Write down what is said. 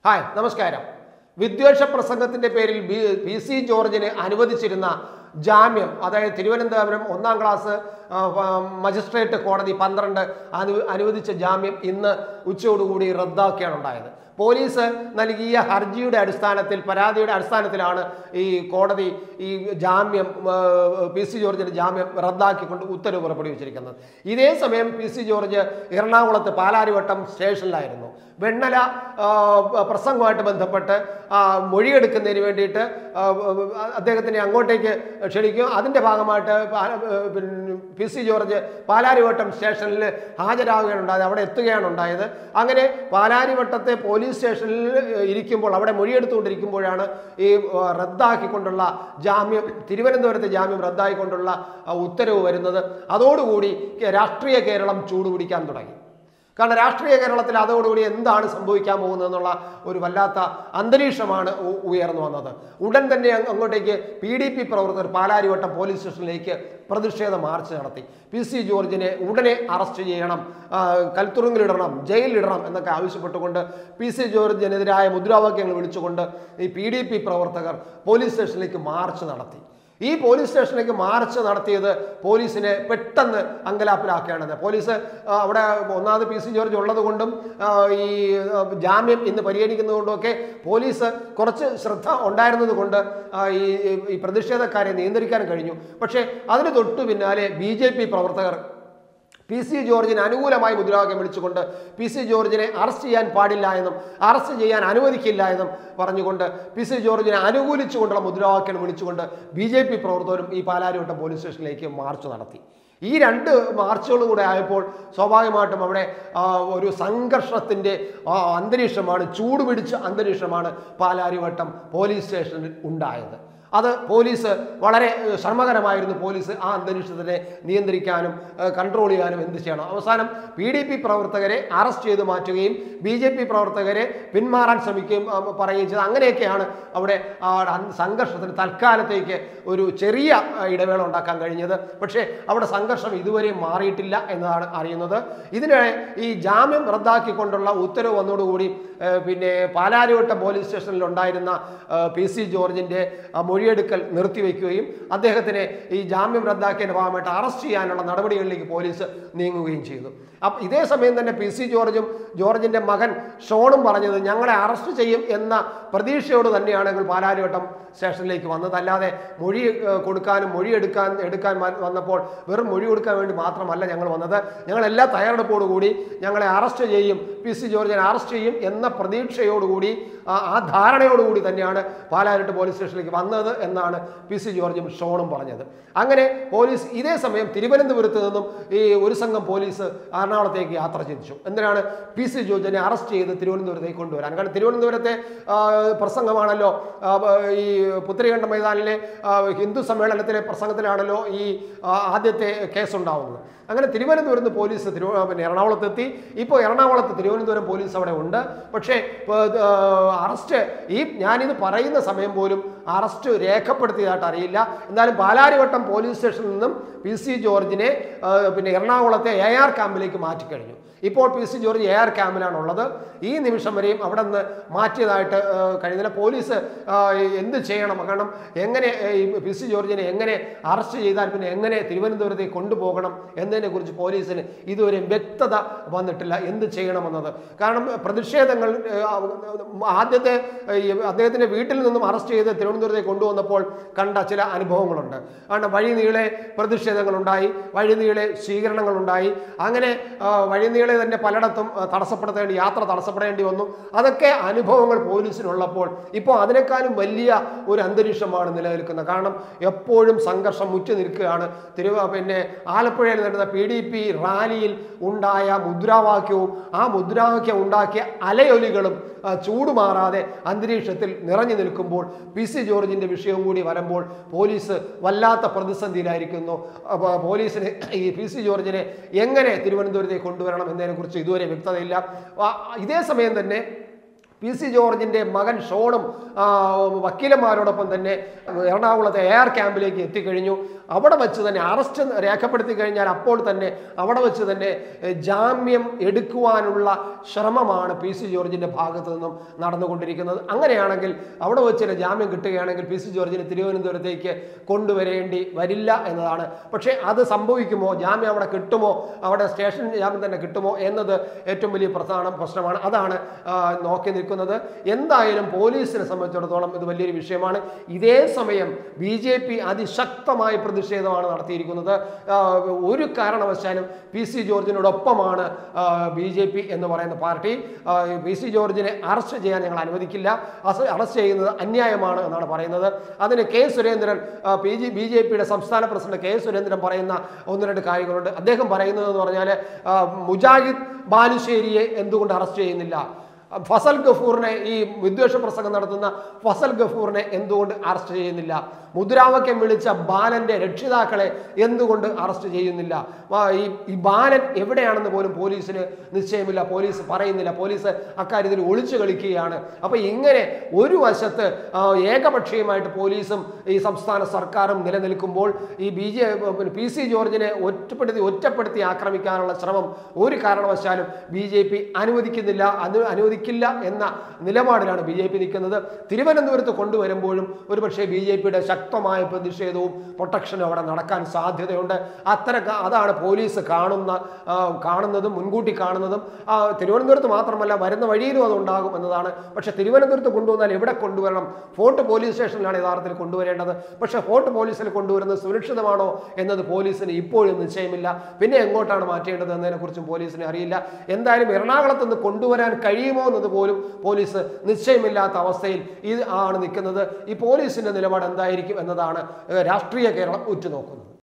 hi നമസ്കാരം വിദ്വേഷ പ്രസംഗത്തിന്റെ പേരിൽ ബി പി സി ജോർജിന് അനുവദിച്ചിരുന്ന ജാമ്യം അതായത് തിരുവനന്തപുരം ഒന്നാം ക്ലാസ് ആ, ആ, മജിസ്ട്രേറ്റ് കോടതി പന്ത്രണ്ട് അനു അനുവദിച്ച ജാമ്യം ഇന്ന് ഉച്ചയോടുകൂടി റദ്ദാക്കിയാണ് ഉണ്ടായത് പോലീസ് നൽകിയ ഹർജിയുടെ അടിസ്ഥാനത്തിൽ പരാതിയുടെ അടിസ്ഥാനത്തിലാണ് ഈ കോടതി ഈ ജാമ്യം ആ, പി സി ജോർജിന്റെ ജാമ്യം റദ്ദാക്കിക്കൊണ്ട് ഉത്തരവ് പുറപ്പെടുവിച്ചിരിക്കുന്നത് ഇതേ സമയം പി സി ജോർജ് എറണാകുളത്ത് പാലാരിവട്ടം സ്റ്റേഷനിലായിരുന്നു വെണ്ണല ആ, പ്രസംഗവുമായിട്ട് ബന്ധപ്പെട്ട് ആ, മൊഴിയെടുക്കുന്നതിന് വേണ്ടിയിട്ട് ആ, അദ്ദേഹത്തിനെ അങ്ങോട്ടേക്ക് ക്ഷണിക്കും അതിൻ്റെ ഭാഗമായിട്ട് പാല- പിന്നെ പി സി ജോർജ് പാലാരിവട്ടം സ്റ്റേഷനിൽ ഹാജരാകുകയാണ് ഉണ്ടായത് അവിടെ എത്തുകയാണ് ഉണ്ടായത് അങ്ങനെ പാലാരിവട്ടത്തെ പോലീസ് സ്റ്റേഷനിൽ ഇരിക്കുമ്പോൾ അവിടെ മൊഴിയെടുത്തുകൊണ്ടിരിക്കുമ്പോഴാണ് ഈ ആ, റദ്ദാക്കിക്കൊണ്ടുള്ള ജാമ്യം തിരുവനന്തപുരത്തെ ജാമ്യം റദ്ദാക്കിക്കൊണ്ടുള്ള ആ, ഉത്തരവ് വരുന്നത് അതോടുകൂടി രാഷ്ട്രീയ കേരളം ചൂടുപിടിക്കാൻ തുടങ്ങി കാരണം രാഷ്ട്രീയ കേരളത്തിൽ അതോടുകൂടി എന്താണ് സംഭവിക്കാൻ പോകുന്നത് എന്നുള്ള ഒരു വല്ലാത്ത അന്തരീക്ഷമാണ് ഉ- ഉയർന്നു വന്നത് ഉടൻ തന്നെ അങ്ങ് അങ്ങോട്ടേക്ക് പി ഡി പി പ്രവർത്തകർ പാലാരിവട്ടം പോലീസ് സ്റ്റേഷനിലേക്ക് പ്രതിഷേധ മാർച്ച് നടത്തി പി സി ജോർജിനെ ഉടനെ അറസ്റ്റ് ചെയ്യണം ആ, കൽത്തുറുങ്കിലിടണം ജയിലിലിടണം എന്നൊക്കെ ആവശ്യപ്പെട്ടുകൊണ്ട് പി സി ജോർജിനെതിരായ മുദ്രാവാക്യങ്ങൾ വിളിച്ചുകൊണ്ട് ഈ പി ഡി പി പ്രവർത്തകർ പോലീസ് സ്റ്റേഷനിലേക്ക് മാർച്ച് നടത്തി ഈ പോലീസ് സ്റ്റേഷനിലേക്ക് മാർച്ച് നടത്തിയത് പോലീസിനെ പെട്ടെന്ന് അങ്കലാപ്പിലാക്കുകയാണ് പോലീസ് ആ, അവിടെ ഒന്നാമത് പി സി ജോർജ് ഉള്ളത് കൊണ്ടും ആ, ഈ ആ, ജാമ്യം ഇന്ന് പരിഗണിക്കുന്നതുകൊണ്ടും ഒക്കെ പോലീസ് കുറച്ച് ശ്രദ്ധ ഉണ്ടായിരുന്നത് കൊണ്ട് ആ, ഈ ഈ പ്രതിഷേധക്കാരെ നിയന്ത്രിക്കാൻ കഴിഞ്ഞു പക്ഷേ അതിന് തൊട്ടു പിന്നാലെ ബി ജെ പി പ്രവർത്തകർ പി സി ജോർജിന് അനുകൂലമായി മുദ്രാവാക്യം വിളിച്ചുകൊണ്ട് പി സി ജോർജിനെ അറസ്റ്റ് ചെയ്യാൻ പാടില്ല എന്നും അറസ്റ്റ് ചെയ്യാൻ അനുവദിക്കില്ല എന്നും പറഞ്ഞുകൊണ്ട് പി സി ജോർജിനെ അനുകൂലിച്ചുകൊണ്ടുള്ള മുദ്രാവാക്യം വിളിച്ചുകൊണ്ട് ബി ജെ പി പ്രവർത്തകരും ഈ പാലാരിവട്ടം പോലീസ് സ്റ്റേഷനിലേക്ക് മാർച്ച് നടത്തി ഈ രണ്ട് മാർച്ചുകളും കൂടെ ആയപ്പോൾ സ്വാഭാവികമായിട്ടും അവിടെ ആ, ഒരു സംഘർഷത്തിൻ്റെ ആ, അന്തരീക്ഷമാണ് ചൂടുപിടിച്ച അന്തരീക്ഷമാണ് പാലാരിവട്ടം പോലീസ് സ്റ്റേഷനിൽ ഉണ്ടായത് അത് പോലീസ് വളരെ ഏഹ്, ശ്രമകരമായിരുന്നു പോലീസ് ആ അന്തരീക്ഷത്തിനെ നിയന്ത്രിക്കാനും ഏഹ്, കൺട്രോൾ ചെയ്യാനും എന്ത് ചെയ്യണം അവസാനം പി ഡി പി പ്രവർത്തകരെ അറസ്റ്റ് ചെയ്ത് മാറ്റുകയും ബി ജെ പി പ്രവർത്തകരെ പിന്മാറാൻ ശ്രമിക്കുകയും ആ, പറയുകയും ചെയ്ത് അങ്ങനെയൊക്കെയാണ് അവിടെ ആ അൻ- സംഘർഷത്തിന് തൽക്കാലത്തേക്ക് ഒരു ചെറിയ ആ, ഇടവേള ഉണ്ടാക്കാൻ കഴിഞ്ഞത് പക്ഷേ അവിടെ സംഘർഷം ഇതുവരെ മാറിയിട്ടില്ല എന്നതാണ് അറിയുന്നത് ഇതിനെ ഈ ജാമ്യം റദ്ദാക്കിക്കൊണ്ടുള്ള ഉത്തരവ് വന്നതോടുകൂടി ഏഹ്, പിന്നെ പാലാരിവട്ടം പോലീസ് സ്റ്റേഷനിൽ ഉണ്ടായിരുന്ന ഏഹ്, പി സി ജോർജിന്റെ ആ, മൊഴിയെടുക്കൽ നിർത്തിവെക്കുകയും അദ്ദേഹത്തിനെ ഈ ജാമ്യം റദ്ദാക്കിയതിന്റെ ഭാഗമായിട്ട് അറസ്റ്റ് ചെയ്യാനുള്ള നടപടികളിലേക്ക് പോലീസ് നീങ്ങുകയും ചെയ്തു അപ്പം ഇതേ സമയം തന്നെ പി സി ജോർജും ജോർജിന്റെ മകൻ ഷോണും പറഞ്ഞത് ഞങ്ങളെ അറസ്റ്റ് ചെയ്യും എന്ന പ്രതീക്ഷയോട് തന്നെയാണ് ഞങ്ങൾ പാലാരിവട്ടം സ്റ്റേഷനിലേക്ക് വന്നത് അല്ലാതെ മൊഴി ഏഹ്, കൊടുക്കാനും മൊഴി എടുക്കാൻ എടുക്കാൻ വ- വന്നപ്പോൾ വെറും മൊഴി കൊടുക്കാൻ വേണ്ടി മാത്രമല്ല ഞങ്ങൾ വന്നത് ഞങ്ങൾ എല്ലാ തയ്യാറെടുപ്പോടുകൂടി ഞങ്ങളെ അറസ്റ്റ് ചെയ്യും പി സി ജോർജിനെ അറസ്റ്റ് ചെയ്യും എന്ന പ്രതീക്ഷയോടുകൂടി ആ ആ ധാരണയോടുകൂടി തന്നെയാണ് പാലാരിട്ട് പോലീസ് സ്റ്റേഷനിലേക്ക് വന്നത് എന്നാണ് പി സി ജോർജും ഷോണും പറഞ്ഞത് അങ്ങനെ പോലീസ് ഇതേ സമയം തിരുവനന്തപുരത്ത് നിന്നും ഈ ഒരു സംഘം പോലീസ് എറണാകുളത്തേക്ക് യാത്ര തിരിച്ചു എന്തിനാണ് പി സി ജോർജിനെ അറസ്റ്റ് ചെയ്ത് തിരുവനന്തപുരത്തേക്ക് കൊണ്ടുവരാൻ കാരണം തിരുവനന്തപുരത്തെ ആ, പ്രസംഗമാണല്ലോ ആ, ഈ പുത്തരികണ്ഠ മൈതാനിലെ ആ, ഹിന്ദു സമ്മേളനത്തിലെ പ്രസംഗത്തിലാണല്ലോ ഈ ആ, ആദ്യത്തെ കേസുണ്ടാവുന്നത് അങ്ങനെ തിരുവനന്തപുരത്ത് പോലീസ് തിരു പിന്നെ എറണാകുളത്തെത്തി ഇപ്പോൾ എറണാകുളത്ത് തിരുവനന്തപുരം പോലീസ് അവിടെ ഉണ്ട് പക്ഷേ ഇപ്പൊ, ആ, അറസ്റ്റ് ഈ ഞാനിത് പറയുന്ന സമയം പോലും അറസ്റ്റ് രേഖപ്പെടുത്തിയതായിട്ട് അറിയില്ല എന്നാലും പാലാരിവട്ടം പോലീസ് സ്റ്റേഷനിൽ നിന്നും പി സി ജോർജിനെ ആ, പിന്നെ എറണാകുളത്തെ എ ആർ ക്യാമ്പിലേക്ക് മാറ്റിക്കഴിഞ്ഞു ഇപ്പോൾ P C George A R ക്യാമ്പിലാണ് ഉള്ളത് ഈ നിമിഷം വരെയും അവിടെ നിന്ന് മാറ്റിയതായിട്ട് ആ, കഴിഞ്ഞില്ല പോലീസ് ആ, എന്ത് ചെയ്യണം കാരണം എങ്ങനെ ആ, ഈ പി സി ജോർജിനെ എങ്ങനെ അറസ്റ്റ് ചെയ്താൽ പിന്നെ എങ്ങനെ തിരുവനന്തപുരത്തേക്ക് കൊണ്ടുപോകണം എന്നതിനെ കുറിച്ച് പോലീസിന് ഇതുവരെ വ്യക്തത വന്നിട്ടില്ല എന്ത് ചെയ്യണമെന്നത് കാരണം പ്രതിഷേധങ്ങൾ ആ, ആദ്യത്തെ ഈ അദ്ദേഹത്തിന്റെ വീട്ടിൽ നിന്നും അറസ്റ്റ് ചെയ്ത് തിരുവനന്തപുരത്തേക്ക് കൊണ്ടുവന്നപ്പോൾ കണ്ട ചില അനുഭവങ്ങളുണ്ട് കാരണം വഴി നീളെ പ്രതിഷേധങ്ങളുണ്ടായി വഴി നീളെ സ്വീകരണങ്ങളുണ്ടായി അങ്ങനെ ആ, വഴി നീളെ തന്നെ പലയിടത്തും ആ, തടസ്സപ്പെടുത്തേണ്ടി യാത്ര തടസ്സപ്പെടേണ്ടി വന്നു അതൊക്കെ അനുഭവങ്ങൾ പോലീസിനുള്ളപ്പോൾ ഇപ്പോൾ അതിനേക്കാളും വലിയ ഒരു അന്തരീക്ഷമാണ് നിലനിൽക്കുന്നത് കാരണം എപ്പോഴും സംഘർഷം മുറ്റി നിൽക്കുകയാണ് തിരുവ പിന്നെ ആലപ്പുഴയിൽ നടന്ന പി ഡി പി റാലിയിൽ ഉണ്ടായ മുദ്രാവാക്യവും ആ മുദ്രാവാക്യം ഉണ്ടാക്കിയ അലയൊലികളും ആ, ചൂടുമാറാതെ അന്തരീക്ഷത്തിൽ നിറഞ്ഞു നിൽക്കുമ്പോൾ പി സി ജോർജിന്റെ വിഷയവും കൂടി വരുമ്പോൾ പോലീസ് വല്ലാത്ത പ്രതിസന്ധിയിലായിരിക്കുന്നു അപ്പോൾ പോലീസിന് ഈ പി സി ജോർജിനെ എങ്ങനെ തിരുവനന്തപുരത്തേക്ക് കൊണ്ടുവരണം എന്നതിനെക്കുറിച്ച് ഇതുവരെ വ്യക്തതയില്ല ആ, ഇതേ സമയം തന്നെ പി സി ജോർജിന്റെ മകൻ ഷോണും ആ, വക്കീലന്മാരോടൊപ്പം തന്നെ എറണാകുളത്തെ എയർ ക്യാമ്പിലേക്ക് എത്തിക്കഴിഞ്ഞു അവിടെ വെച്ച് തന്നെ അറസ്റ്റ് രേഖപ്പെടുത്തി കഴിഞ്ഞാൽ അപ്പോൾ തന്നെ അവിടെ വെച്ച് തന്നെ എ, ജാമ്യം എടുക്കുവാനുള്ള ശ്രമമാണ് പി സി ജോർജിന്റെ ഭാഗത്തു നിന്നും നടന്നുകൊണ്ടിരിക്കുന്നത് അങ്ങനെയാണെങ്കിൽ അവിടെ വെച്ച് തന്നെ ജാമ്യം കിട്ടുകയാണെങ്കിൽ പി സി ജോർജിനെ തിരുവനന്തപുരത്തേക്ക് കൊണ്ടുവരേണ്ടി വരില്ല എന്നതാണ് പക്ഷേ അത് സംഭവിക്കുമോ ജാമ്യം അവിടെ കിട്ടുമോ അവിടെ സ്റ്റേഷൻ ജാമ്യം തന്നെ കിട്ടുമോ എന്നത് ഏറ്റവും വലിയ പ്രധാന പ്രശ്നമാണ് അതാണ് ആ, നോക്കി നിൽക്കുന്നത് എന്തായാലും പോലീസിനെ സംബന്ധിച്ചിടത്തോളം ഇത് വലിയൊരു വിഷയമാണ് ഇതേ സമയം ബി ജെ പി അതിശക്തമായ പ്രതിഷേധമാണ് നടത്തിയിരിക്കുന്നത് ആ, ഒരു കാരണവശാലും പി സി ജോർജിനോടൊപ്പമാണ് ബി ജെ പി എന്ന് പറയുന്ന പാർട്ടി ആ, പി സി ജോർജിനെ അറസ്റ്റ് ചെയ്യാൻ ഞങ്ങൾ അനുവദിക്കില്ല അസ- അറസ്റ്റ് ചെയ്യുന്നത് അന്യായമാണ് എന്നാണ് പറയുന്നത് അതിന് K Surendran P G B J പിയുടെ സംസ്ഥാന പ്രസിഡന്റ് കെ സുരേന്ദ്രൻ പറയുന്ന ഒന്ന് രണ്ട് കാര്യങ്ങളുണ്ട് അദ്ദേഹം പറയുന്നത് എന്ന് പറഞ്ഞാൽ മുജാഹിദ് ബാലുശ്ശേരിയെ എന്തുകൊണ്ട് അറസ്റ്റ് ചെയ്യുന്നില്ല ഫസൽ ഗഫൂറിനെ ഈ വിദ്വേഷ പ്രസംഗം നടത്തുന്ന ഫസൽ ഗഫൂറിനെ എന്തുകൊണ്ട് അറസ്റ്റ് ചെയ്യുന്നില്ല മുദ്രാവാക്യം വിളിച്ച ബാലന്റെ രക്ഷിതാക്കളെ എന്തുകൊണ്ട് അറസ്റ്റ് ചെയ്യുന്നില്ല ആ, ഈ ഈ ബാലൻ എവിടെയാണെന്ന് പോലും പോലീസിന് നിശ്ചയമില്ല പോലീസ് പറയുന്നില്ല പോലീസ് അക്കാര്യത്തിൽ ഒളിച്ചു കളിക്കുകയാണ് അപ്പൊ ഇങ്ങനെ ഒരു വശത്ത് ആ, ഏകപക്ഷീയമായിട്ട് പോലീസും ഈ സംസ്ഥാന സർക്കാരും നിലനിൽക്കുമ്പോൾ ഈ ബി ജെ പി സി ജോർജിനെ ഒറ്റപ്പെടുത്തി ഒറ്റപ്പെടുത്തി ആക്രമിക്കാനുള്ള ശ്രമം ഒരു കാരണവശാലും ബി ജെ പി അനുവദിക്കുന്നില്ല അത് അനുവദിക്കില്ല എന്ന നിലപാടിലാണ് ബി ജെ പി നിൽക്കുന്നത് തിരുവനന്തപുരത്ത് കൊണ്ടുവരുമ്പോഴും ഒരുപക്ഷെ ബി ജെ പിയുടെ ശക്തമായ പ്രതിഷേധവും പ്രൊട്ടക്ഷനും അവിടെ നടക്കാൻ സാധ്യതയുണ്ട് അത്തരം ക- അതാണ് പോലീസ് കാണുന്ന ആ, കാണുന്നതും മുൻകൂട്ടി കാണുന്നതും ആ, തിരുവനന്തപുരത്ത് മാത്രമല്ല വരുന്ന വഴിയിലും അത് ഉണ്ടാകും എന്നതാണ് പക്ഷെ തിരുവനന്തപുരത്ത് കൊണ്ടുവന്നാൽ എവിടെ കൊണ്ടുവരണം ഫോർട്ട് പോലീസ് സ്റ്റേഷനിലാണ് യഥാർത്ഥത്തിൽ കൊണ്ടുവരേണ്ടത് പക്ഷെ ഫോർട്ട് പോലീസിൽ കൊണ്ടുവരുന്നത് സുരക്ഷിതമാണോ എന്നത് പോലീസിന് ഇപ്പോഴും നിശ്ചയമില്ല പിന്നെ എങ്ങോട്ടാണ് മാറ്റേണ്ടത് എന്നതിനെക്കുറിച്ചും പോലീസിന് അറിയില്ല എന്തായാലും എറണാകുളത്ത് നിന്ന് കൊണ്ടുവരാൻ കഴിയുമോ എന്നത് പോലും പോലീസ് നിശ്ചയമില്ലാത്ത അവസ്ഥയിൽ ഇത് ആണ് നിൽക്കുന്നത് ഈ പോലീസിന്റെ നിലപാട് എന്തായിരിക്കും എന്നതാണ് ഏഹ്, രാഷ്ട്രീയ കേരളം ഉറ്റുനോക്കുന്നത്